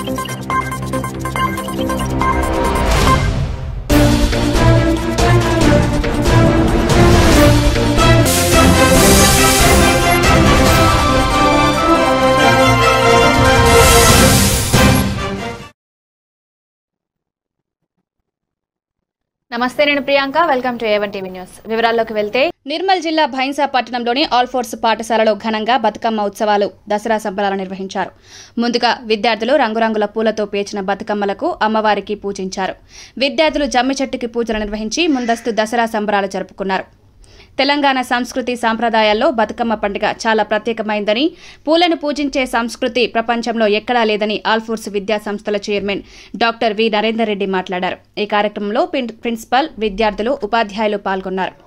నమస్తే నేను Priyanka welcome to A one TV news వివరాల్లోకి వెళ్తే నిర్మల్ జిల్లా భైన్సా పట్టణంలోని ఆల్ ఫోర్స్ పాఠశాలలో ఘనంగా బతుకమ్మ ఉత్సవాలు దసరా సంబరాలు నిర్వహించారు ముందుగా విద్యార్థులు రంగురంగుల పూలతో పేర్చిన బతుకమ్మలకు అమ్మవారికి పూజించారు విద్యార్థులు జమ్మి చెట్టుకి పూజలు నిర్వహించి ముందస్తు దసరా సంబరాలు జరుపుకున్నారు తెలంగాణ సంస్కృతి సాంప్రదాయాల్లో బతుకమ్మ పండుగ చాలా ప్రత్యేకమైందని పూలను పూజించే సంస్కృతి ప్రపంచంలో ఎక్కడా లేదని ఆల్ఫోర్స్ విద్యా సంస్థల chairman doctor V Narender Reddy మాట్లాడారు ఈ కార్యక్రమంలో ప్రిన్- ప్రిన్సిపల్ విద్యార్థులు ఉపాధ్యాయులు పాల్గొన్నారు